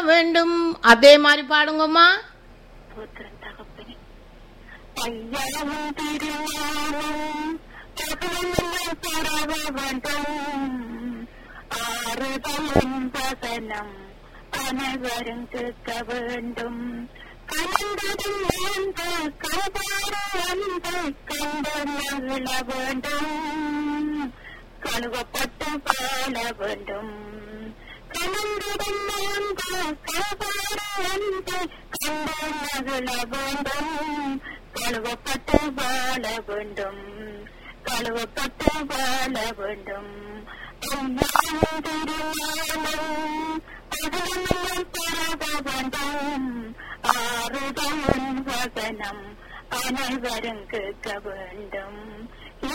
வேண்டும் அதே மாதிரி பாடுங்கம்மா புத்திரன் தகப்பனே ஐயாவும் திருஞானம் தகவலும் பரவ வேண்டும் ஆறுதலும் வசனம் அனைவரும் கேட்க வேண்டும் கலந்ததும் அந்த கபார அந்த கண்டு மகிழ வேண்டும் கழுவப்பட்டு வாழ வேண்டும் கலந்ததும் அந்த கபார அந்த கண்டு மகிழ வேண்டும் கழுவப்பட்டு வாழ வேண்டும் கழுவப்பட்டு வாழ வேண்டும் அம்மாவும் திருஞானம் பகலும் பரவ வேண்டும் ஆறுதலும் வசனம் அனைவரும் கேட்க வேண்டும்